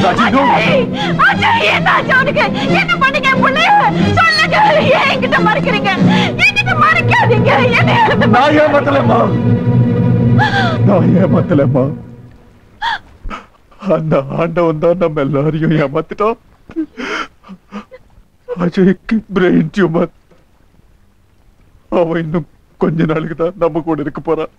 Ajay no. Ajay என்ன ஆச்சு அவனுக்கு என்ன பண்ணீங்க என் புள்ளைய சொல்லுங்க ஏன் என்கிட்ட மறைக்கிறீங்க என்கிட்ட மறைக்காதீங்க என்ன எடுத்து நான் ஏமாத்தலம்மா நான் ஏமாத்தலம்மா அந்த ஆண்டவன் தான் நம்ம எல்லாரையும் ஏமாத்திட்டான் அஜய்க்கு பிரெயின் டியூமர் அவன் இன்னும் கொஞ்ச நாளுக்கு தான் நம்ம கூட இருக்க போறான்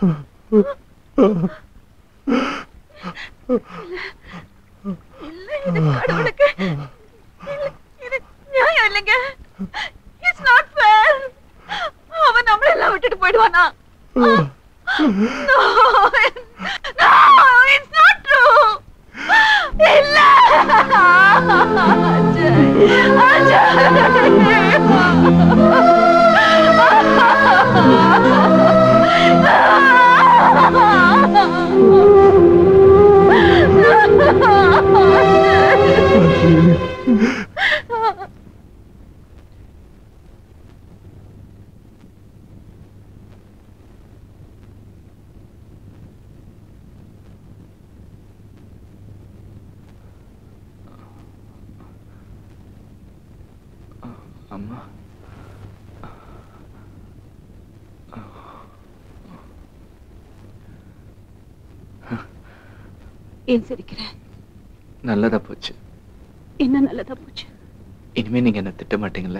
கடவுளுக்கு இல்ல, இது நியாயம் இல்லைங்க இட்ஸ் நாட் ஃபேர் அவன் நம்மள எல்லாம் விட்டுட்டு போயிடுவானா No, no, it's not true. இல்ல அஜய், அம்மா ஏன் சிரிக்கிற நல்லதா போச்சு என்ன நல்லதா போச்சு இனிமே நீங்க என்ன திட்ட மாட்டீங்கல்ல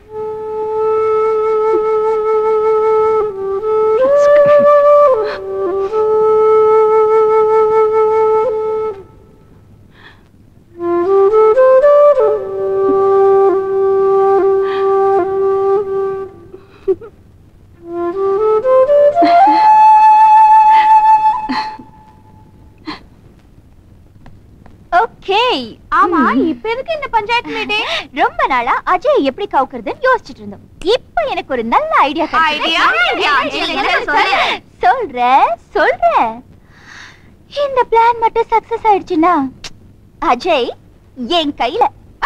ஓகே ஆமா இப்ப எதுக்கு இந்த பஞ்சாயத்து மீட்டிங் ரொம்ப நாளா அஜய் எப்படி கவுக்குறதுன்னு யோசிச்சுட்டு இருந்தோம் இப்போ எனக்கு ஒரு நல்ல ஐடியா Idea? Idea, சொல்லு. சொல்றேன் சொல்றேன் இந்த பிளான் மட்டும் சக்சஸ் ஆயிடுச்சுன்னா அஜய் என் கையில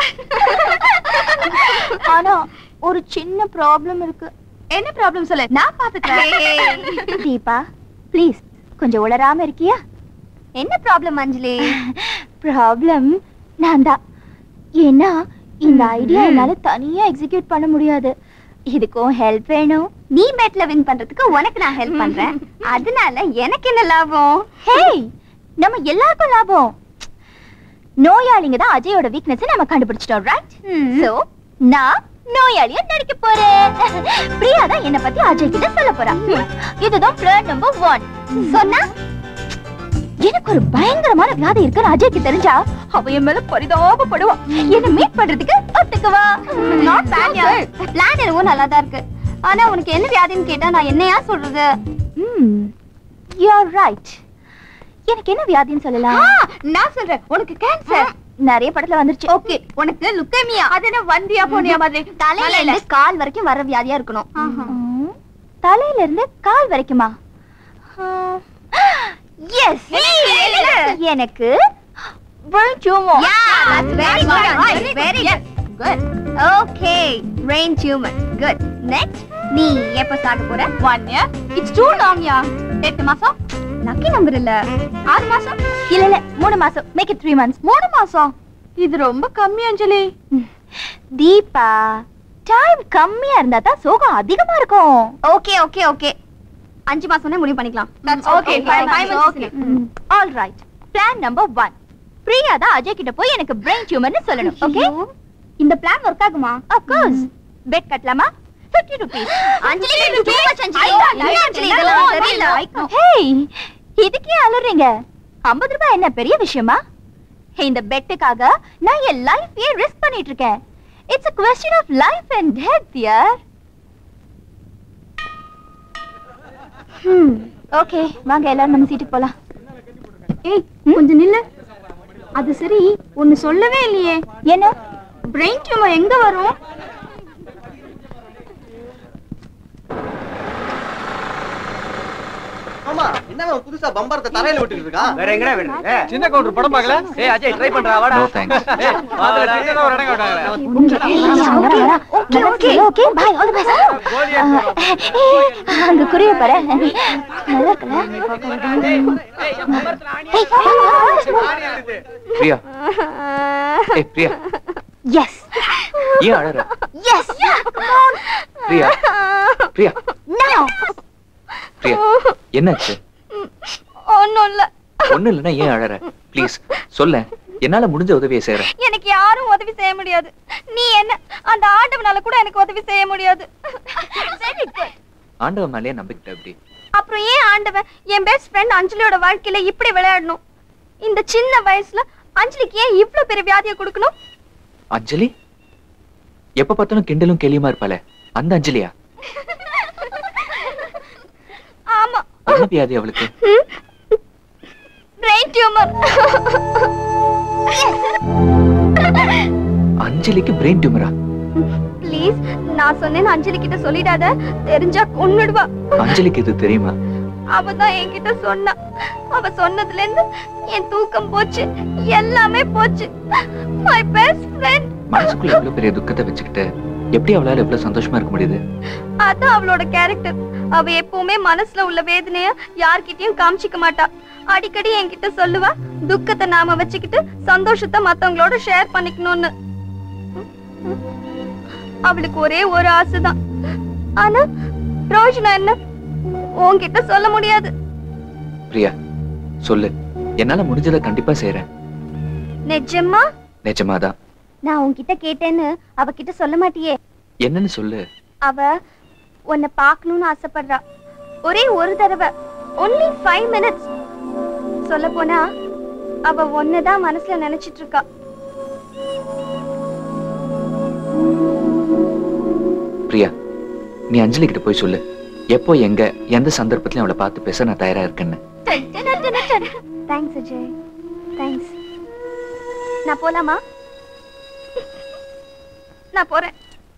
ஆனா ஒரு சின்ன ப்ராப்ளம் இருக்கு என்ன ப்ராப்ளம் சொல்லு நான் பாத்துக்கிறேன் தீபா ப்ளீஸ் கொஞ்சம் உளராம இருக்கியா என்ன ப்ராப்ளம் அஞ்சலி ப்ராப்ளம் நான் தான் ஏன்னா இந்த ஐடியா என்னால தனியா எக்ஸிக்யூட் பண்ண முடியாது இதுக்கும் ஹெல்ப் வேணும் நீ மேட்ல வின் பண்றதுக்கு உனக்கு நான் ஹெல்ப் பண்றேன் அதனால எனக்கு என்ன லாபம் ஹேய் நம்ம எல்லாருக்கும் லாபம் நோயாளிங்க தான் அஜயோட வீக்னஸ் நம்ம கண்டுபிடிச்சிட்டோம் ரைட் சோ நான் நோயாளியா நடிக்க போறேன் பிரியா தான் என்ன பத்தி அஜய் கிட்ட சொல்ல போறா ம், இதுதான் பிளான் நம்பர் ஒன் சொன்னா எனக்கு ஒரு பயங்கரமான வியாதி இருக்குன்னு அஜய்க்கு தெரிஞ்சா அவ என் மேல பரிதாபப்படுவா என்ன மீட் பண்றதுக்கு ஒத்துக்குவா நாட் பேட் பிளான் என்னவோ நல்லா தான் இருக்கு ஆனா உனக்கு என்ன வியாதின்னு கேட்டா நான் என்னையா சொல்றது ம் யூ ஆர் ரைட் எனக்கு என்ன வியாதின்னு சொல்லலாம் நான் சொல்றேன் உனக்கு கேன்சர் நிறைய படத்துல வந்துருச்சு ஓகே உனக்கு லுக்கேமியா அது என்ன வந்தியா போனியா மாதிரி தலையில இருந்து கால் வரைக்கும் வர வியாதியா இருக்கணும் ம், தலையில இருந்து கால் வரைக்குமா எஸ் எனக்கு brain tumor. very good very good good Okay, brain tumor. Good. Next, நீ எப்ப சாக போற one year it's too long யா எட்டு மாசம் லக்கி நம்பர் இல்ல ஆறு மாசம் இல்ல இல்ல மூணு மாசம் மேக் இட் த்ரீ மந்த்ஸ் மூணு மாசம் இது ரொம்ப கம்மி அஞ்சலி தீபா டைம் கம்மியா இருந்தா தான் சோகம் அதிகமா இருக்கும் ஓகே ஓகே ஓகே அஞ்சு மாசம்னே முடிவு பண்ணிக்கலாம் That's okay. Five- five months is all right plan number one Priya தான் அஜய் கிட்ட போய் எனக்கு பிரெயின் டியூமர்னு சொல்லணும் ஓகே இந்த பிளான் ஒர்க் ஆகுமா ஆஃப் கோர்ஸ் பெட் கட்டலாமா 50 rupees Anjali too much Anjali Anjali இதெல்லாம் தெரியல ஹேய் இதுக்கு ஏன் அலறீங்க 50 ரூபாய் என்ன பெரிய விஷயமா இந்த பெட்டுக்காக நான் என் லைஃபையே ரிஸ்க் பண்ணிட்டு இருக்கேன் it's a question of life and death யார் ஓகே வாங்க எல்லாரும் நம்ம சீட்டுக்கு போலாம் ஏய் கொஞ்சம் நில்லு அது சரி ஒன்னு சொல்லவே இல்லையே என்ன பிரெயின் டியூமர் எங்க வரும் ஆமா என்ன புதுசா பம்பரத்தை தரையில விட்டுட்டு இருக்கா வேற எங்கடா வேணும் சின்ன கவுண்டர் படம் பார்க்கல ஏய் அஜய் ட்ரை பண்றா வாடா No, thanks. ஏய், வாடா, சின்னதா ஒரு இடம் காட்டுறாங்களே. Okay okay okay bye all the best அங்க குரிய பாரு நல்லா இருக்குல்ல ஏய், என் பம்பரத்துல ஆணி ஏய், வா, வா, வா, வா. பிரியா ஏய் பிரியா எஸ் ஏன் அழற எஸ் பிரியா பிரியா நோ பிரியா என்னாச்சு ஒண்ணும் இல்ல ஒண்ணு இல்லைன்னா ஏன் அழற ப்ளீஸ் சொல்ல என்னால முடிஞ்ச உதவியை செய்யறேன் எனக்கு யாரும் உதவி செய்ய முடியாது நீ என்ன அந்த ஆண்டவனால கூட எனக்கு உதவி செய்ய முடியாது ஆண்டவன் மேலேயே நம்பிக்கிட்ட அப்படி அப்புறம் ஏன் ஆண்டவன் என் பெஸ்ட் ஃப்ரெண்ட் அஞ்சலியோட வாழ்க்கையில இப்படி விளையாடணும் இந்த சின்ன வயசுல அஞ்சலிக்கு ஏன் இவ்ளோ பெரிய வியாதியை கொடுக்கணும் அஞ்சலி எப்ப பார்த்தாலும் கிண்டலும் கேலியுமா இருப்பாளே அந்த அஞ்சலியா ஆமா என்ன வியாதி அவளுக்கு பிரெயின் டியூமர் அஞ்சலிக்கு பிரெயின் டியூமரா ப்ளீஸ் நான் சொன்னேன்னு அஞ்சலி கிட்ட சொல்லிடாத தெரிஞ்சா கொன்னுடுவா அஞ்சலிக்கு இது தெரியுமா அவ தான் என்கிட்ட சொன்னா அவ சொன்னதுல இருந்து என் தூக்கம் போச்சு எல்லாமே போச்சு மை பெஸ்ட் ஃப்ரெண்ட் மனசுக்குள்ள எவ்வளவு பெரிய துக்கத்தை வச்சுக்கிட்டு எப்படி அவளால எவ்வளவு சந்தோஷமா இருக்க முடியுது அதான் அவளோட கேரக்டர் அவ எப்பவுமே மனசுல உள்ள வேதனைய யார்கிட்டயும் காமிச்சிக்க மாட்டா அடிக்கடி என்கிட்ட சொல்லுவா துக்கத்தை நாம வச்சுக்கிட்டு சந்தோஷத்தை மத்தவங்களோட ஷேர் பண்ணிக்கணும்னு அவளுக்கு ஒரே ஒரு ஆசைதான் ஆனா ரோஜனா என்ன உன்கிட்ட சொல்ல முடியாது பிரியா சொல்லு என்னால முடிஞ்சதை கண்டிப்பா செய்யறேன் நிஜமா நிஜமாதான் நான் உன்கிட்ட கேட்டேன்னு அவகிட்ட சொல்ல மாட்டியே என்னன்னு சொல்லு அவ உன்னை பார்க்கணும்னு ஆசைப்படுறா ஒரே ஒரு தடவை ஒன்லி ஃபைவ் மினிட்ஸ் சொல்ல போனா அவ ஒன்னதான் மனசுல நினைச்சிட்டு இருக்கா பிரியா நீ அஞ்சலி கிட்ட போய் சொல்லு எப்போ எங்க எந்த சந்தர்ப்பத்திலும் அவளை பார்த்து பேச நான் தயாரா இருக்கேன்னு தேங்க்ஸ் அஜய் தேங்க்ஸ் நான் போலாமா நான் போறேன்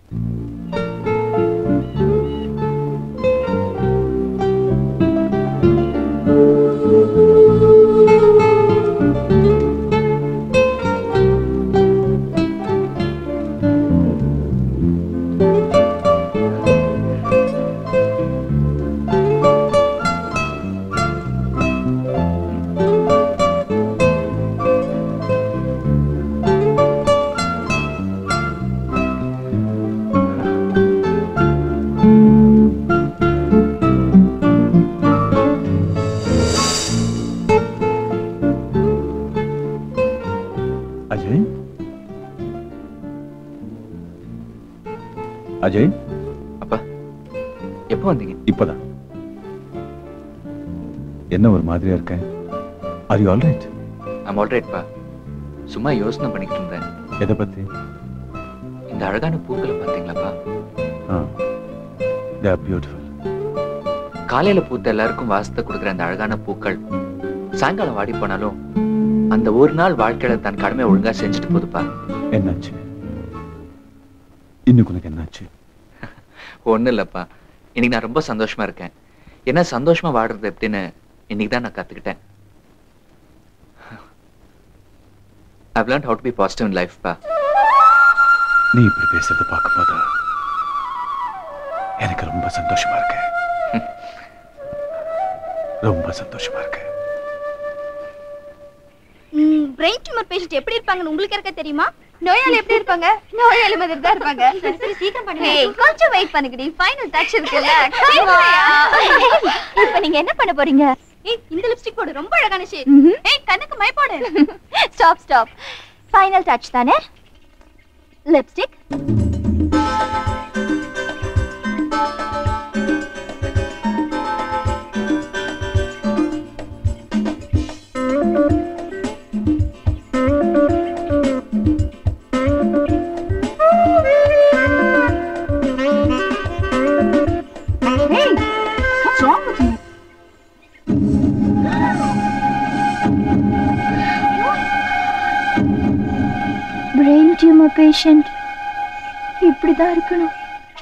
அஜய் அஜய் அப்பா எப்போ வந்தீங்க இப்பதான் என்ன ஒரு மாதிரியா இருக்க ஆர் யூ ஆல்ரைட் ஐம் ஆல்ரைட்பா சும்மா யோசனை பண்ணிக்கிட்டு இருந்தேன் எதை பத்தி இந்த அழகான பூக்களை பார்த்தீங்களாப்பா ஆ தே ஆர் பியூட்டிஃபுல் காலையில பூத்த எல்லாருக்கும் வாசத்தை கொடுக்குற அந்த அழகான பூக்கள் சாயங்காலம் வாடி போனாலும் அந்த ஒரு நாள் வாழ்க்கையில தன் கடமை ஒழுங்கா செஞ்சுட்டு போதுப்பா என்னாச்சு இன்னும் உனக்கு என்னாச்சு ஒண்ணும் இல்லப்பா இன்னைக்கு நான் ரொம்ப சந்தோஷமா இருக்கேன் ஏன்னா சந்தோஷமா வாடுறது எப்படின்னு இன்னைக்கு தான் நான் கத்துக்கிட்டேன் I've learned how to be positive in life பா நீ இப்படி பேசுறத பார்க்கும்போது எனக்கு ரொம்ப சந்தோஷமா இருக்கு ரொம்ப சந்தோஷமா இருக்கு பிரெயின் டியூமர் பேஷண்ட் எப்படி இருப்பாங்கன்னு உங்களுக்கு இருக்க தெரியுமா நோயாளி எப்படி இருப்பாங்க நோயாளி மாதிரி தான் இருப்பாங்க சீக்கிரம் பண்ணுங்க கொஞ்சம் வெயிட் பண்ணுங்கடி ஃபைனல் டச் இருக்குல்ல இப்போ நீங்க என்ன பண்ண போறீங்க ஏய் இந்த லிப்ஸ்டிக் போடு ரொம்ப அழகான ஷேட் ஏய் கண்ணுக்கு மை போடு ஸ்டாப் ஸ்டாப் ஃபைனல் டச் தானே lipstick Hey, what's wrong with you? Brain tumour patient இப்படிதான் இருக்கணும்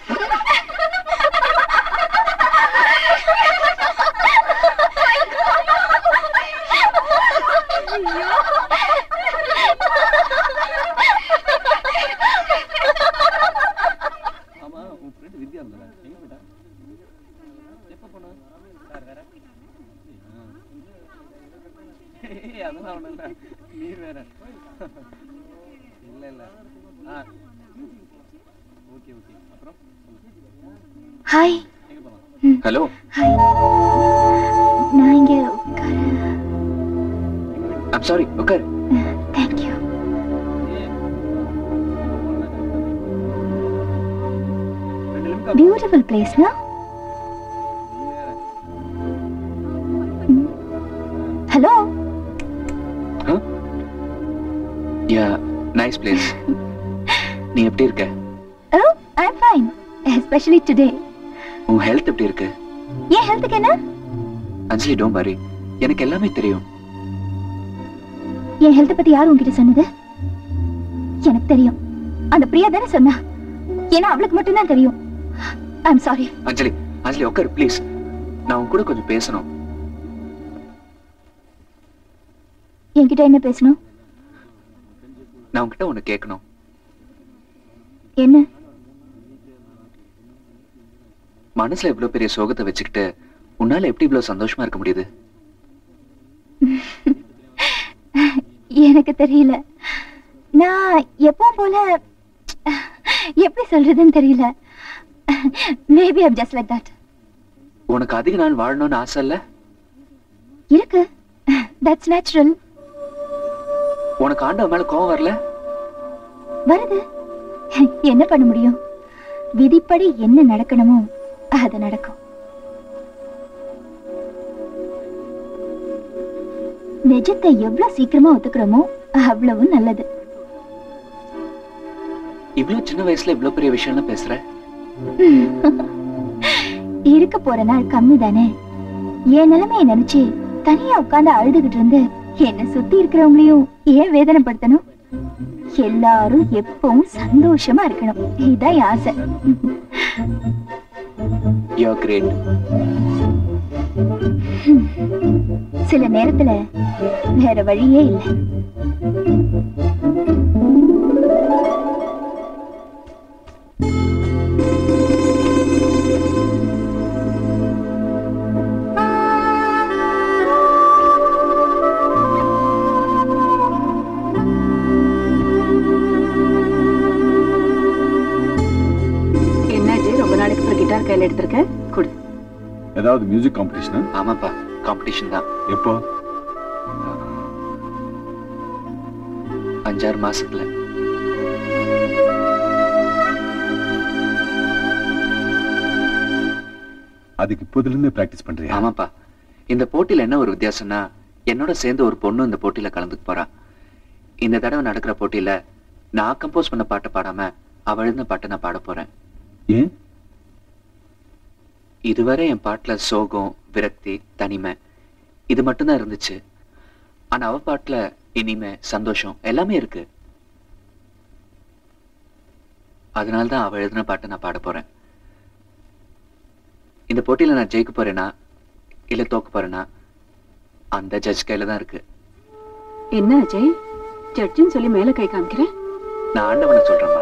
ஆமா உன் ஃப்ரெண்ட் வித்யா இருந்தா எங்க போயிட்டா எப்ப போனா சார் வேற ஏய், அதெல்லாம் ஒண்ணும் இல்ல நீ வேற இல்ல இல்ல ஆ ஓகே ஓகே அப்புறம் ஹாய் எங்க போலாம் ஹலோ ஹாய் நான் இங்க உட்கார ஐம் சாரி உட்கார் தேங்க்யூ ரெண்டு லிம்கா பியூட்டிஃபுல் பிளேஸ்னா ஹலோ யா நைஸ் பிளேஸ் நீ எப்படி இருக்க oh I am fine especially today உன் ஹெல்த் எப்படி இருக்கு ஏன் ஹெல்த்துக்கு என்ன அஞ்சலி டோன்ட் வரி எனக்கு எல்லாமே தெரியும் என் ஹெல்த் பத்தி யார் உன்கிட்ட சொன்னது எனக்கு தெரியும் அந்த பிரியா தானே சொன்னா ஏன்னா அவளுக்கு மட்டும்தான் தெரியும் ஐ அம் சாரி அஞ்சலி அஞ்சலி உட்கார் ப்ளீஸ் நான் உன் கூட கொஞ்சம் பேசணும் என்கிட்ட என்ன பேசணும் நான் உன்கிட்ட ஒண்ணு கேட்கணும் என்ன மனசுல இவ்வளவு பெரிய சோகத்தை வச்சுக்கிட்டு உன்னால எப்படி இவ்வளவு சந்தோஷமா இருக்க முடியுது எனக்கு தெரியல நான் எப்பவும் போல எப்படி சொல்றதுன்னு தெரியல maybe I'm just like that உனக்கு அதிக நாள் வாழணும்னு ஆசை இல்ல இருக்கு தட்ஸ் நேச்சுரல் உனக்கு ஆண்டவன் மேல கோவம் வரல வருது என்ன பண்ண முடியும் விதிப்படி என்ன நடக்கணுமோ அது நடக்கும் நிஜத்தை எவ்வளவு சீக்கிரமா ஒத்துக்கிறோமோ அவ்வளவு நல்லது இவ்வளவு சின்ன வயசுல இவ்வளவு பெரிய விஷயம்லாம் பேசுற இருக்க போற நாள் கம்மி தானே என் நிலைமைய நினைச்சு தனியா உட்கார்ந்து அழுதுகிட்டு இருந்து என்ன சுத்தி இருக்கிறவங்களையும் ஏன் வேதனைப்படுத்தணும் எல்லாரும் எப்பவும் சந்தோஷமா இருக்கணும் இதுதான் என் ஆசை யூ கிரேட் சில நேரத்துல வேற வழியே இல்லை என்னாச்சு ரொம்ப நாளைக்கு அப்புறம் கிட்டார் கையில எடுத்திருக்க கொடு ஏதாவது மியூசிக் காம்படிஷனா ஆமாப்பா காம்படிஷன் தான் எப்போ அஞ்சாறு மாசத்துல அதுக்கு இப்போதுல இருந்து பிராக்டிஸ் பண்றியா ஆமாப்பா இந்த போட்டியில என்ன ஒரு வித்தியாசம்னா என்னோட சேர்ந்து ஒரு பொண்ணு இந்த போட்டியில கலந்துக்க போறா இந்த தடவை நடக்கிற போட்டியில நான் கம்போஸ் பண்ண பாட்டை பாடாம அவ எழுதின பாட்டை நான் பாட போறேன் ஏன் இதுவரை என் பாட்டுல சோகம் விரக்தி தனிமை இது மட்டும்தான் இருந்துச்சு ஆனா அவ பாட்டுல இனிமை சந்தோஷம் எல்லாமே இருக்கு அதனால்தான் அவ எழுதின பாட்டை நான் பாட போறேன் இந்த போட்டியில நான் ஜெயிக்க போறேனா இல்ல தோக்க போறேனா அந்த ஜட்ஜ் கையில தான் இருக்கு என்ன அஜய் ஜட்ஜுன்னு சொல்லி மேல கை காமிக்கிறேன் நான் ஆண்டவனை சொல்றேம்மா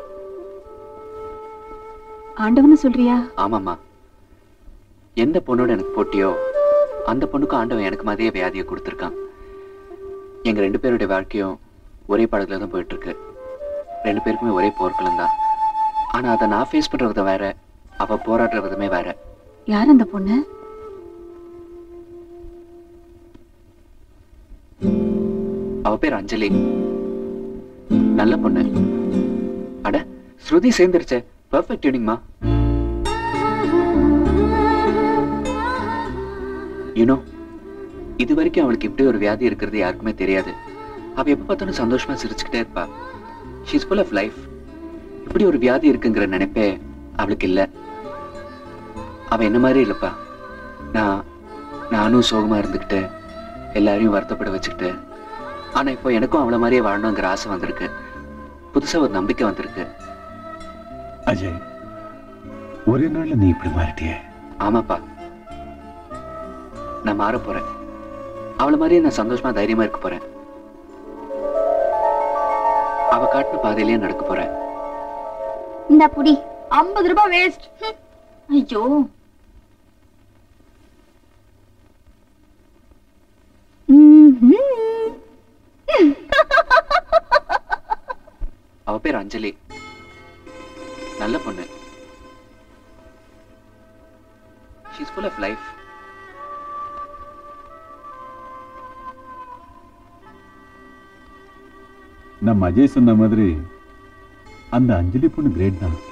ஆண்டவன்னு சொல்றியா ஆமாம்மா எந்த பொண்ணோட எனக்கு போட்டியோ அந்த பொண்ணுக்கும் ஆண்டவன் எனக்கு மாதிரியே வியாதியை கொடுத்துருக்கான் எங்க ரெண்டு பேருடைய வாழ்க்கையும் ஒரே படத்துல தான் போயிட்டு இருக்கு ரெண்டு பேருக்குமே ஒரே போர்க்களம் தான் ஆனா அதை நான் ஃபேஸ் பண்ற விதம் வேற அவ போராடுற விதமே வேற யார் அந்த பொண்ணு அவ பேர் அஞ்சலி நல்ல பொண்ணு அட ஸ்ருதி சேர்ந்துருச்சே பர்ஃபெக்ட் டியூனிங்மா யூனோ இது வரைக்கும் அவளுக்கு இப்படி ஒரு வியாதி இருக்கிறது யாருக்குமே தெரியாது அவ எப்ப பார்த்தாலும் சந்தோஷமா சிரிச்சுக்கிட்டே இருப்பா ஷீஸ் ஃபுல் ஆஃப் லைஃப் இப்படி ஒரு வியாதி இருக்குங்கிற நினைப்பே அவளுக்கு இல்ல அவ என்ன மாதிரி இல்லப்பா நான் நானும் சோகமா இருந்துக்கிட்டு எல்லாரையும் வருத்தப்பட வச்சுக்கிட்டு ஆனா இப்போ எனக்கும் அவள மாதிரியே வாழணுங்கிற ஆசை வந்திருக்கு புதுசா ஒரு நம்பிக்கை வந்திருக்கு அஜய் ஒரே நாள்ல நீ இப்படி மாறிட்டியே ஆமாப்பா நான் மாற போறேன் அவள மாதிரியே நான் சந்தோஷமா தைரியமா இருக்க போறேன் அவ காட்டின பாதையிலேயே நடக்க போறேன் இந்த புடி ஐம்பது ரூபாய் வேஸ்ட் ஐயோ ம்ஹும். அஞ்சலி நல்ல பொண்ணு ஷீஸ் ஃபுல் ஆஃப் லைஃப் நம்ம அஜய் சொன்ன மாதிரி அந்த அஞ்சலி பொண்ணு கிரேட் தான்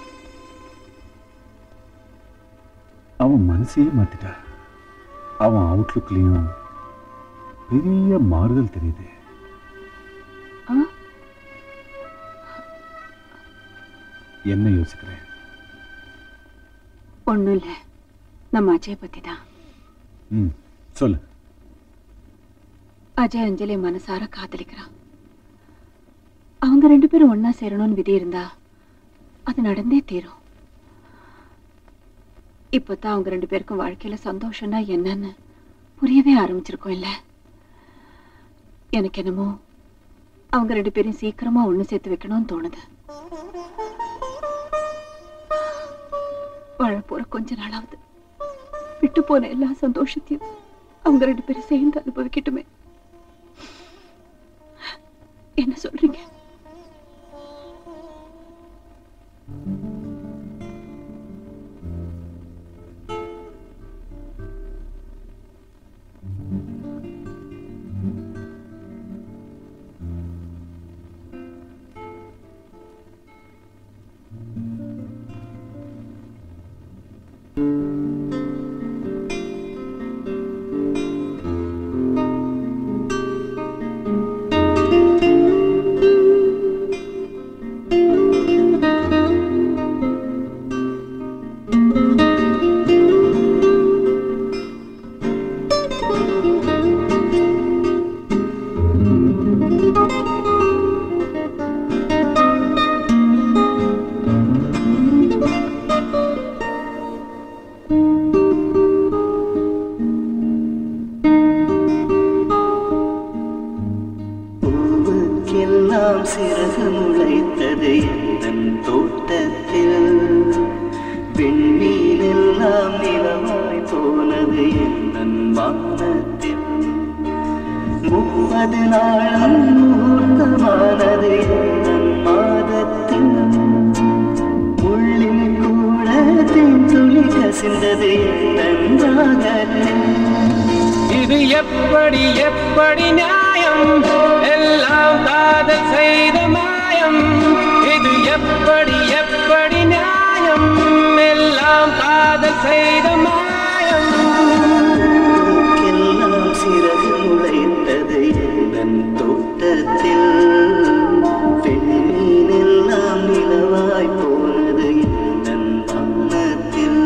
அவன் மனசையே மாத்திட்டா அவன் அவுட்லுக்லயும் பெரிய மாறுதல் தெரியுது என்ன யோசிக்கிறேன் ஒண்ணும் இல்ல நம்ம அஜய் பத்தி தான் ம் சொல்லு அஜய் அஞ்சலி மனசார காதலிக்கிறான் அவங்க ரெண்டு பேரும் ஒண்ணா சேரணும்னு விதி இருந்தா அது நடந்தே தீரும் இப்பதான் அவங்க ரெண்டு பேருக்கும் வாழ்க்கையில சந்தோஷம்னா என்னன்னு புரியவே ஆரம்பிச்சிருக்கோம் இல்ல எனக்கு என்னமோ அவங்க ரெண்டு பேரையும் சீக்கிரமா ஒண்ணு சேர்த்து வைக்கணும்னு தோணுது வாழ போற கொஞ்ச நாளாவது விட்டு போன எல்லா சந்தோஷத்தையும் அவங்க ரெண்டு பேரும் சேர்ந்து அனுபவிக்கட்டுமே என்ன சொல்றீங்க பூவுக்கெல்லாம் சிறகு முளைத்தது எந்தன் தோட்டத்தில் விண்மீனெல்லாம் நிலமாய் போனது எந்தன் வானத்தில் முப்பது நாளும் முகூர்த்தமானது எந்தன் மாதத்தில் உள்ளில் கூட தென் துளி கசிந்தது எந்தன் ராகத்தில் இது எப்படி எப்படி நியாயம் எல்லாம் காதல் செய்த மாயம் இது எப்படி எப்படி நியாயம் எல்லாம் காதல் செய்த மாயம் எல்லாம் சிறகு முளைத்தது எந்தன் தோட்டத்தில் பெண்மீனெல்லாம் நிலவாய் போனது எந்தன் வானத்தில்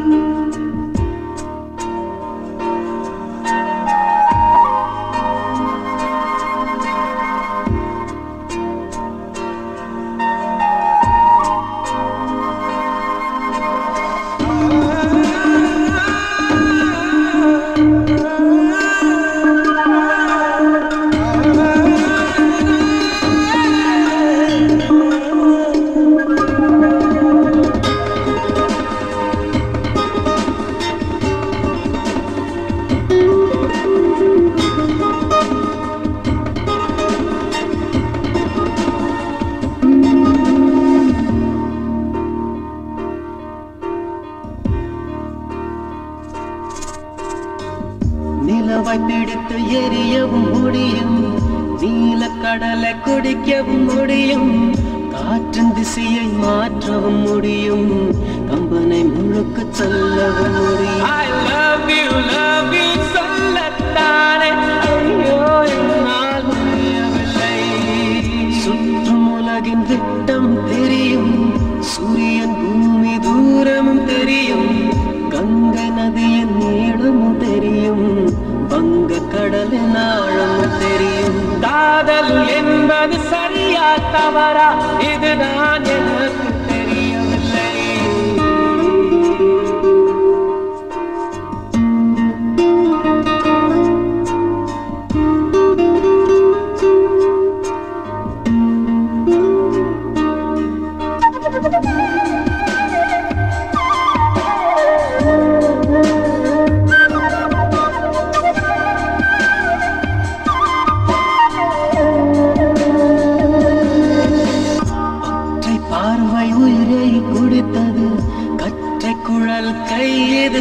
நிலவை பிடித்து எரியவும் முடியும் நீலக்கடலை குடிக்கவும் முடியும் காற்றின் திசையை மாற்றவும் முடியும் கம்பனை முழுக்க சொல்லவும் முடியும் I love you, love you சொல்லத்தானே ஐயோ என்னால் முடியவில்லை சுற்றும் உலகின் விட்டம் தெரியும் சூரியன் பூமி தூரமும் தெரியும் கங்கை நதியின் நீளமும் தெரியும் வங்க கடலின் ஆழமும் தெரியும் காதல் என்பது சரியா தவறா இதுதான் எனக்கு தெரியவில்லை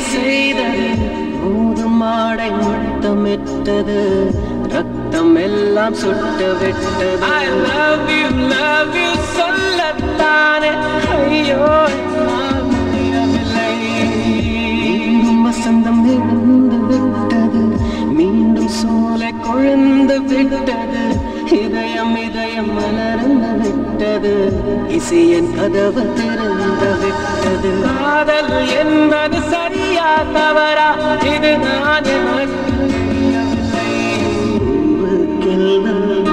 செய்தது மூதும் மாடை முத்தமிட்டது ரத்தம் எல்லாம் சுட்டு விட்டது I love you love you சொல்லத்தானே ஐயோ என்னால் முடியவில்லை மீண்டும் வசந்தம் எழுந்து விட்டது மீண்டும் சூளை கொழுந்து விட்டது இதயம் இதயம் மலர்ந்து விட்டது இசையன் கதவு திறந்து விட்டது காதல் என்பது சரியா தவறா இது நான் எனக்கு தெரியவில்லை. பூவுக்கெல்லாம்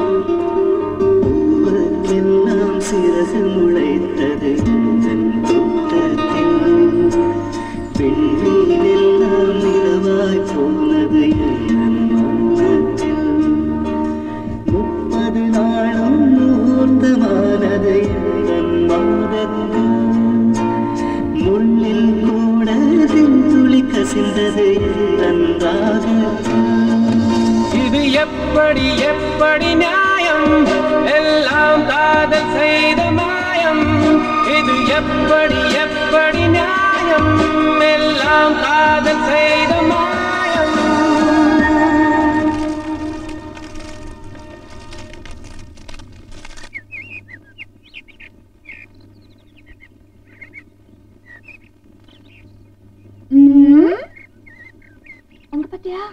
பூவுக்கெல்லாம் சிறகு முளைத்தது என் தோட்டத்தில் பெண்மீனெல்லாம் நிலவாய் போனது என் மனத்தில் முப்பது நாளும் மூர்த்தமானது என் மாதத்தில் முள்ளில் கூட துளி கசிந்தது என் ராகத்தில் இது எப்படி எப்படி நியாயம் எல்லாம் காதல் செய்த மாயம் இது எப்படி எப்படி நியாயம் எல்லாம் காதல் செய்த மாயம் அங்க பாத்தியா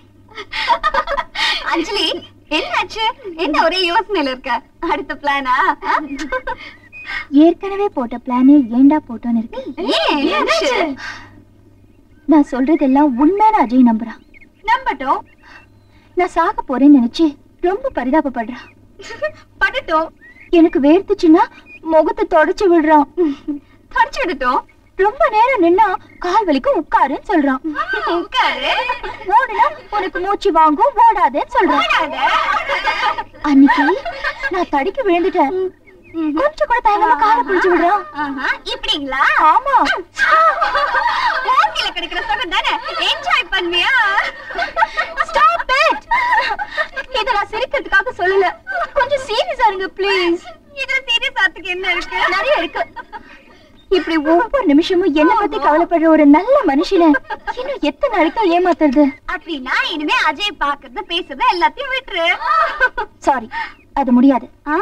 அஞ்சலி என்னாச்சு என்ன ஒரே யோசனையில இருக்க அடுத்த பிளானா ஏற்கனவே போட்ட பிளானே ஏண்டா போட்டோன்னு இருக்கு என்னாச்சு நான் சொல்றதெல்லாம் உண்மையான அஜய் நம்புறான் நம்பட்டும் நான் சாக போறேன்னு நினைச்சு ரொம்ப பரிதாபப்படுறான் படட்டும் எனக்கு வேர்த்துச்சுன்னா முகத்தை தொடச்சு விடுறான் தொடச்சு விடட்டும் ரொம்ப நேரம் நின்னா கால் வலிக்கும் உட்காருன்னு சொல்றான் உட்காரு ஓடுனா உனக்கு மூச்சு வாங்கும் ஓடாதேன்னு சொல்றான் ஓடாத. அன்னைக்கு நான் தடிக்கு விழுந்துட்டேன் கொஞ்சம் கூட தயங்காம காலை பிடிச்சு விடுறான் ஆஹா, இப்படிங்களா ஆமா மூங்கில கிடைக்கிற சுகம் தானே என்ஜாய் பண்ணுவியா ஸ்டாப் இட் இத நான் சிரிக்கிறதுக்காக சொல்லல கொஞ்சம் சீரியஸா இருங்க ப்ளீஸ் இதுல சீரியஸ் ஆத்துக்கு என்ன இருக்கு நிறைய இருக்கு இப்படி ஒவ்வொரு நிமிஷமும் என்ன பத்தி கவலைப்படுற ஒரு நல்ல மனுஷனை இன்னும் எத்தனை நாளைக்கு ஏமாத்துறது அப்படின்னா இனிமே அஜய் பாக்குறது பேசுறது எல்லாத்தையும் விட்டுரு சாரி அது முடியாது ஆ?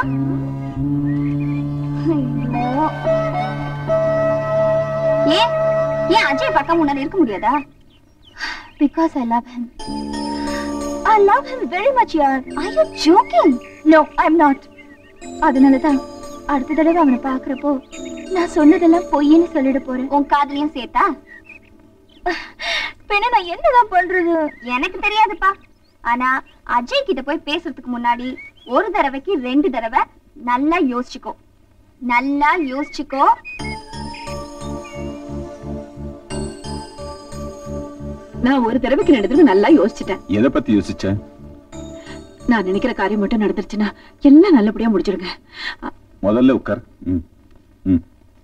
ஐயோ. ஏன் ஏன் அஜய் பக்கம் உன்னால இருக்க முடியாதா because I love him I love him very much யார் I you joking no I am not அதனால தான் அடுத்த தடவை அவனை பார்க்கறப்போ நான் சொன்னதெல்லாம் பொய்ன்னு சொல்லிட போறேன் உன் காதலையும் சேர்த்தா பின்ன நான் என்னதான் பண்றது எனக்கு தெரியாதுப்பா ஆனா அஜய் கிட்ட போய் பேசுறதுக்கு முன்னாடி ஒரு தடவைக்கு ரெண்டு தடவை நல்லா யோசிச்சுக்கோ நல்லா யோசிச்சுக்கோ நான் ஒரு தடவைக்கு ரெண்டு தடவை நல்லா யோசிச்சிட்டேன் எதை பத்தி யோசிச்ச நான் நினைக்கிற காரியம் மட்டும் நடந்துருச்சுன்னா எல்லாம் நல்லபடியா முடிச்சிடுங்க அ- முதல்ல உட்கார் ம் ம்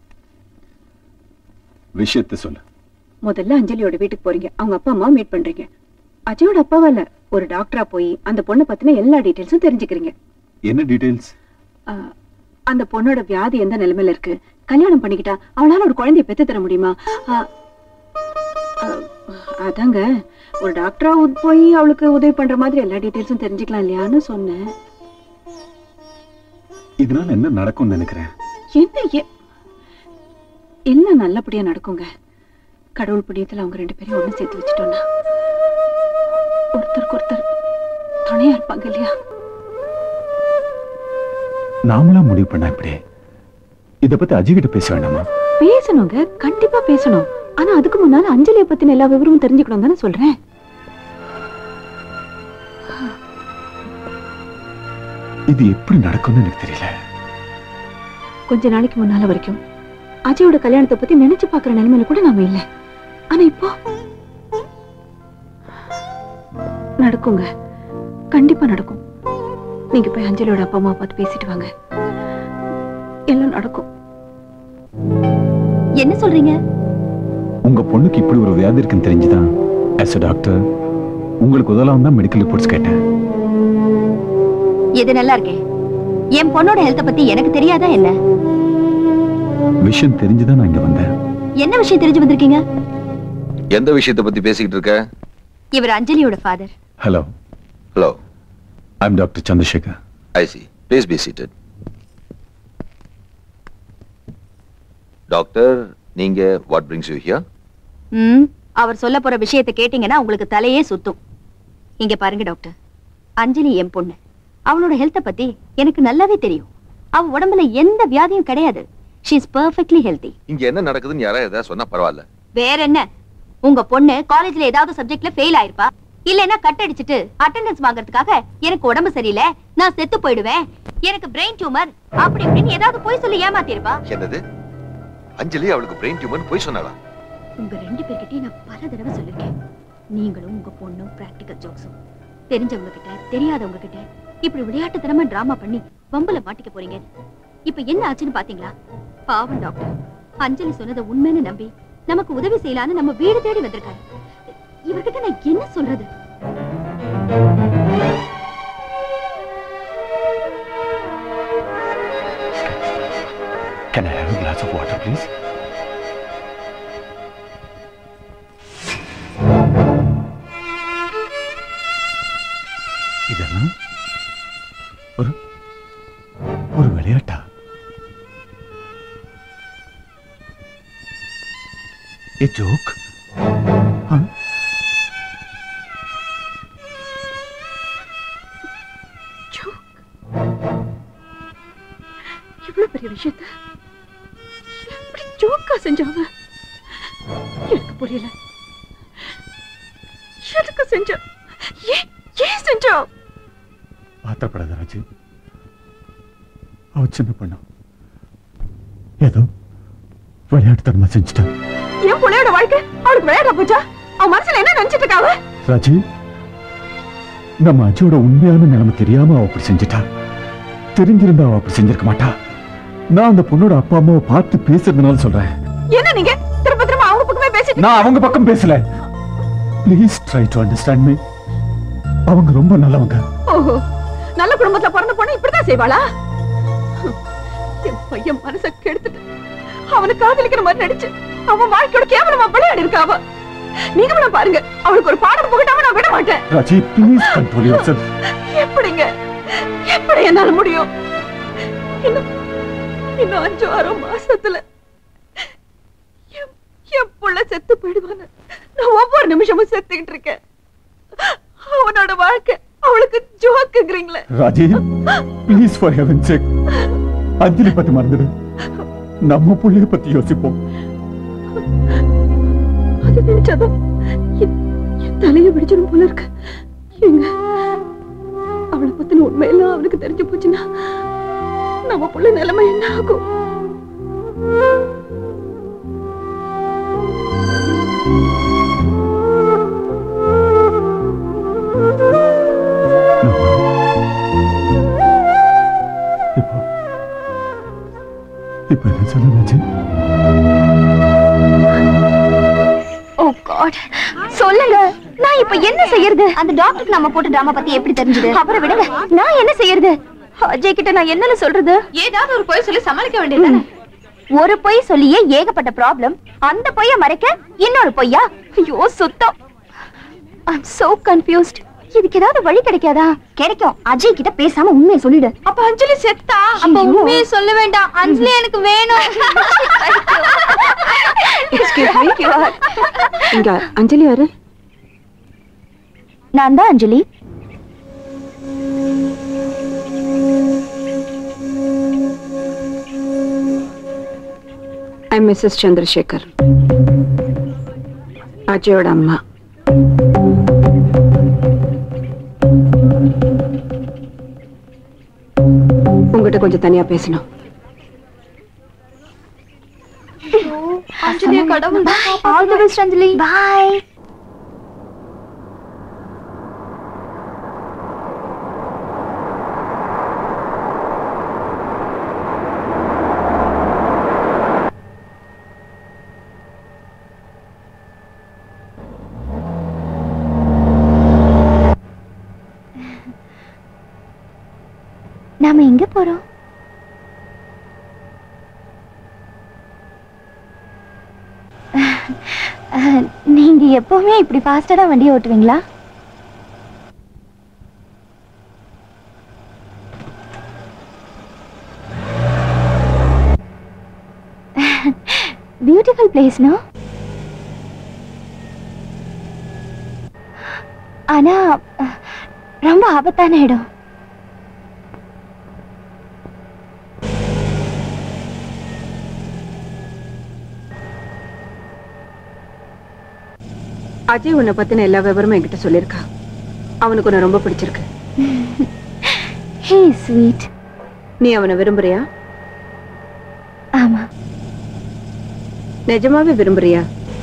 விஷயத்த சொல்லு முதல்ல அஞ்சலியோட வீட்டுக்கு போறீங்க அவங்க அப்பா அம்மா மீட் பண்றீங்க அஜயோட அப்பாவா இல்ல ஒரு டாக்டரா போய் அந்த பொண்ணை பத்தின எல்லா டீடைல்ஸும் தெரிஞ்சுக்கிறீங்க என்ன டீடைல்ஸ் ஆ, அந்த பொண்ணோட வியாதி எந்த நிலைமையில இருக்கு கல்யாணம் பண்ணிக்கிட்டா அவளால ஒரு குழந்தைய பெத்து தர முடியுமா ஆ, ஆ, அதாங்க ஒரு டாக்டரா உ- போய் அவளுக்கு உதவி பண்ற மாதிரி எல்லா டீடைல்ஸும் தெரிஞ்சுக்கலாம் இல்லையான்னு சொன்னேன் இதனால என்ன நடக்கும்னு நினைக்கிறேன் என்ன எ- எல்லாம் நல்லபடியா நடக்குங்க கடவுள் புண்ணியத்துல அவங்க ரெண்டு பேரையும் ஒண்ணு சேர்த்து வச்சுட்டோம்னா ஒருத்தருக்கு ஒருத்தர் துணையா இருப்பாங்க இல்லையா நாமளா முடிவு பண்ணா இப்படி இத பத்தி அஜய் கிட்ட பேச வேண்டாமா பேசணுங்க கண்டிப்பா பேசணும் ஆனா அதுக்கு முன்னால அஞ்சலியை பத்தின எல்லா விவரமும் தெரிஞ்சுக்கணும் தானே சொல்றேன் இது எப்படி நடக்கும்னு எனக்கு தெரியல கொஞ்ச நாளைக்கு முன்னால வரைக்கும் அஜயோட கல்யாணத்தை பத்தி நினைச்சு பாக்குற நிலைமையில கூட நாம இல்ல ஆனா இப்போ நடக்குங்க கண்டிப்பா நடக்கும் நீங்க போய் அஞ்சலியோட அப்பா அம்மா பார்த்து பேசிட்டு வாங்க எல்லாம் நடக்கும் என்ன சொல்றீங்க உங்க பொண்ணுக்கு இப்படி ஒரு வியாதி இருக்குன்னு தெரிஞ்சுதான் ஆஸ் டாக்டர் உங்களுக்கு உதவலாம் தான் மெடிக்கல் ரிப்போர்ட்ஸ் கேட்டேன் எது நல்லா இருக்கே என் பொண்ணோட ஹெல்த்த பத்தி எனக்கு தெரியாதா என்ன விஷயம் தெரிஞ்சுதான் நான் இங்க வந்தேன் என்ன விஷயம் தெரிஞ்சு வந்திருக்கீங்க எந்த விஷயத்தை பத்தி பேசிக்கிட்டு இருக்க இவர் அஞ்சலியோட father hello hello I'm doctor Chandrasekhar I see please be seated doctor நீங்க வாட் பிரிங்ஸ் யூ ஹியர் ம் அவர் சொல்ல போற விஷயத்தை கேட்டீங்கன்னா உங்களுக்கு தலையே சுத்தும் இங்க பாருங்க டாக்டர் அஞ்சலி என் பொண்ணு அவளோட ஹெல்த்த பத்தி எனக்கு நல்லாவே தெரியும் அவ உடம்புல எந்த வியாதியும் கிடையாது ஷீ இஸ் பெர்ஃபெக்ட்லி ஹெல்தி இங்க என்ன நடக்குதுன்னு யாராவது ஏதாவது சொன்னா பரவாயில்ல வேற என்ன உங்க பொண்ணு காலேஜ்ல ஏதாவது சப்ஜெக்ட்ல ஃபெயில் ஆயிருப்பா இல்லைன்னா கட் அடிச்சிட்டு அட்டெண்டன்ஸ் வாங்குறதுக்காக எனக்கு உடம்பு சரியில்லை நான் செத்து போயிடுவேன் எனக்கு பிரெயின் டியூமர் அப்படி இப்படின்னு ஏதாவது போய் சொல்லி ஏமாத்திருப்பா என்னது அஞ்சலி அவளுக்கு பிரெயின் டியூமர் போய் சொன்னாளா உங்க ரெண்டு பேர்கிட்டயும் நான் பல தடவை சொல்லிருக்கேன் நீங்களும் உங்க பொண்ணும் பிராக்டிக்கல் ஜோக்ஸும் தெரிஞ்சவங்க கிட்ட தெரியாதவங்க கிட்ட இப்படி விளையாட்டுத்தனமா டிராமா பண்ணி வம்புல மாட்டிக்க போறீங்க இப்ப என்ன ஆச்சுன்னு பாத்தீங்களா பாவம் டாக்டர் அஞ்சலி சொன்னதை உண்மைன்னு நம்பி நமக்கு உதவி செய்யலான்னு நம்ம வீடு தேடி வந்திருக்காரு இவர்கிட்ட நான் என்ன சொல்றது Can I have a glass of water, please? இதெல்லாம் ஒரு ஒரு விளையாட்டா ஏ ஜோக் இவ்வளவு பெரிய விஷயத்த எப்படி ஜோக்கா செஞ்சாவ எனக்கு புரியல எதுக்கு செஞ்சா ஏன் ஏன் செஞ்சா ஆத்திரப்படாத ராஜு அவ சின்ன பொண்ணு ஏதோ விளையாட்டுத்தனமா செஞ்சுட்டா என் பிள்ளையோட வாழ்க்கை அவளுக்கு விளையாட போச்சா அவன் மனசுல என்ன நினைச்சிட்டு இருக்காவ ராஜு நம்ம அஜியோட உண்மையான நிலைமை தெரியாம அவ அப்படி செஞ்சுட்டா தெரிஞ்சிருந்தா அவ அப்படி செஞ்சிருக்க மாட்டா நான் அந்த பொண்ணோட அப்பா அம்மாவை பார்த்து பேசுறதுனால சொல்றேன் என்ன நீங்க திரும்ப திரும்ப அவங்க பக்கமே பேசிட்டு நான் அவங்க பக்கம் பேசல please try to understand me அவங்க ரொம்ப நல்லவங்க ஓஹோ நல்ல குடும்பத்துல பிறந்த பொண்ணு இப்படிதான் செய்வாளா என் பையன் மனச கெடுத்துட்டு அவனை காதலிக்கிற மாதிரி நடிச்சு அவன் வாழ்க்கையோட கேவலமா விளையாடி இருக்காவ நீங்க வேணா பாருங்க அவளுக்கு ஒரு பாடம் புகட்டாம நான் விட மாட்டேன் Raji please control your self எப்படிங்க எப்படி என்னால முடியும் இன்னும் இன்னும் அஞ்சு ஆறோ மாசத்துல என்- என் புள்ள செத்து போயிடுவான்னு நான் ஒவ்வொரு நிமிஷமும் செத்துக்கிட்டு இருக்கேன் அவனோட வாழ்க்கை அவளுக்கு ஜோக்குங்கிறீங்களே Raji please for heaven sake Anjali பத்தி மறந்துடு நம்ம புள்ளைய பத்தி யோசிப்போம் அது நினைச்சாதான் என் என் தலையை பிடிச்சிடும் போல இருக்கு ஏங்க அவளை பத்தின உண்மையெல்லாம் அவனுக்கு தெரிஞ்சு போச்சுன்னா நம்ம புள்ள நிலைமை என்ன ஆகும் இப்போ இப்போ என்ன சொல்ல ராஜி ஓ காட் சொல்லுங்க நான் இப்ப என்ன செய்யறது அந்த டாக்டருக்கு நம்ம போட்ட டிராமா பத்தி எப்படி தெரிஞ்சது அவரை விடுங்க நான் என்ன செய்யறது அஜய் கிட்ட நான் என்னன்னு சொல்றது ஏதாவது ஒரு பொய் சொல்லி சமாளிக்க வேண்டியது ஒரு பொய் சொல்லியே ஏகப்பட்ட ப்ராப்ளம் அந்த பொய்ய மறைக்க இன்னொரு பொய்யா ஐயோ சுத்தம் ஐம் சோ கன்ஃபியூஸ்ட் இதுக்கு ஏதாவது வழி கிடைக்காதா கிடைக்கும் அஜய் கிட்ட பேசாம உண்மையை சொல்லிடு அப்ப அஞ்சலி செத்தா அப்ப உண்மையை சொல்ல வேண்டாம் அஞ்சலி எனக்கு வேணும் இங்க அஞ்சலி யாரு நான் தான் அஞ்சலி ஐ மிஸ்ஸஸ் சந்திரசேகர் அஜயோட அம்மா உங்ககிட்ட கொஞ்சம் தனியா பேசணும் அஞ்சலி கடவுள் all the best Anjali bye நாம எங்க போறோம் அஹ், நீங்க எப்பவுமே இப்படி ஃபாஸ்டா தான் வண்டியை ஓட்டுவீங்களா பியூட்டிஃபுல் பிளேஸ் நோ ஆனா அஹ், ரொம்ப ஆபத்தான இடம் அஜய் உன்னை பத்தின எல்லா விவரமும் என்கிட்ட சொல்லியிருக்கா அவனுக்கு உன்னை ரொம்ப பிடிச்சிருக்கு ஹே ஸ்வீட் நீ அவனை விரும்புறியா ஆமா நிஜமாவே விரும்புறியா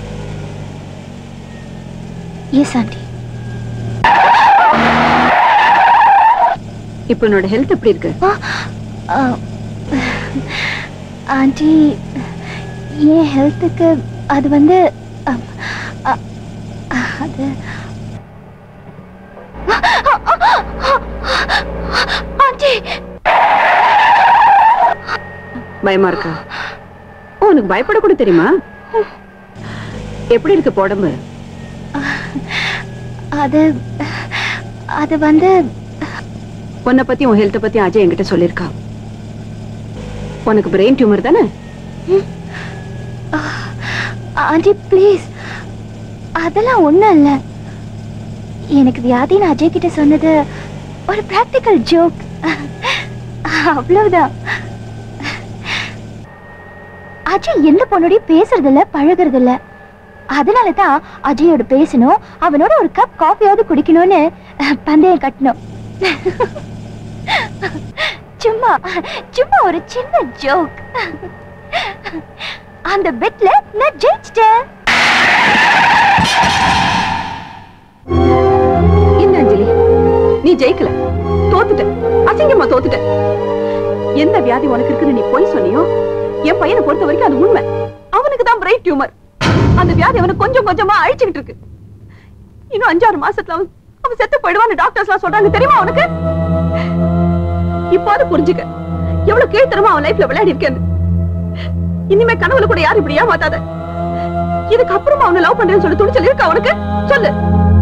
எஸ் ஆண்டி இப்போ உன்னோட ஹெல்த் எப்படி இருக்கு ஆண்டி என் ஹெல்த்துக்கு அது வந்து அம், அ- அது ஆண்டி பயமா இருக்கா ஓ, உனக்கு பயப்பட கூட தெரியுமா எப்படி இருக்கு இப்ப உடம்பு அது அது வந்து உன்னை பத்தி உன் ஹெல்த்த பத்தி அஜய் என்கிட்ட சொல்லியிருக்கா உனக்கு பிரெயின் டியூமர் தானே ஆண்டி ப்ளீஸ் அதெல்லாம் ஒண்ணும் இல்ல எனக்கு வியாதின்னு அஜய் கிட்ட சொன்னது ஒரு பிராக்டிக்கல் ஜோக் அவ்வளவுதான் அஜய் எந்த பொண்ணோடய பேசுறது இல்ல பழகுறது இல்ல அதனால தான் அஜயோட பேசணும் அவனோட ஒரு கப் காஃபியாவது குடிக்கணும்னு பந்தயம் கட்டணும் சும்மா சும்மா ஒரு சின்ன ஜோக் அந்த பெட்ல நான் ஜெயிச்சிட்டேன் என்ன அஞ்சலி நீ ஜெயிக்கல தோத்துட்ட அசிங்கமா தோத்துட்ட எந்த வியாதி உனக்கு இருக்குன்னு நீ போய் சொன்னியோ என் பையனை பொறுத்த வரைக்கும் அது உண்மை அவனுக்கு தான் பிரெயின் டியூமர் அந்த வியாதி அவனை கொஞ்சம் கொஞ்சமா அழிச்சுக்கிட்டு இருக்கு இன்னும் அஞ்சாறு மாசத்துல அவன் அவன் செத்து போயிடுவான்னு டாக்டர்ஸ் எல்லாம் சொல்றாங்க தெரியுமா அவனுக்கு இப்போது புரிஞ்சுக்க எவ்வளவு கீழ்த்தரமா அவன் லைஃப்ல விளையாடி இருக்கேன் இனிமே கனவுல கூட யாரும் இப்படி ஏமாத்தாத இதுக்கு அப்புறமா அவனை லவ் பண்றேன்னு சொல்லி துணிச்சல் இருக்கா அவனுக்கு சொல்லு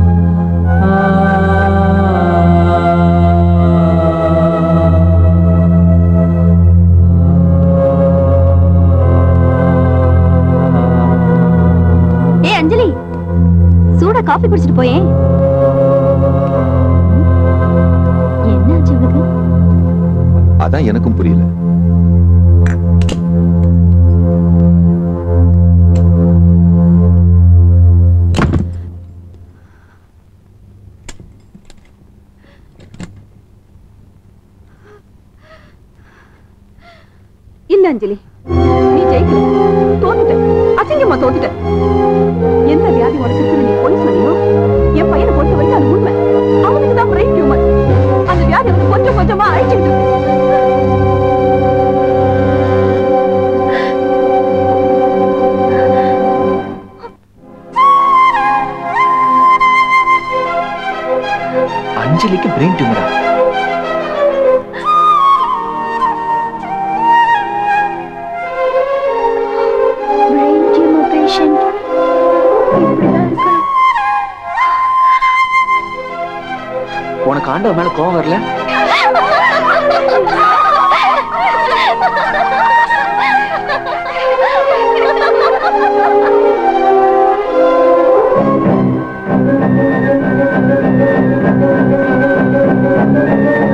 ஏ அஞ்சலி சூடா காஃபி குடிச்சிட்டு போயே என்ன ஆச்சு இவளுக்கு அதான் எனக்கும் புரியல இல்ல அஞ்சலி நீ ஜெயிக்கல தோத்துட்ட அசிங்கமா தோத்துட்ட எந்த வியாதி உனக்கு இருக்குன்னு நீ போய் சொன்னியோ என் பையனை பொறுத்த வரைக்கும் அது உண்மை அவனுக்கு தான் பிரெயின் டியூமர் அந்த வியாதி அவனை கொஞ்சம் கொஞ்சமா அழிச்சுக்கிட்டு இருக்கு. அஞ்சலிக்கு பிரெயின் டியூமரா பிரெயின் டியூமர் பேஷண்ட் இப்படிதான் இருக்கணும் உனக்கு ஆண்டவ மேல கோவம் வரல ஆ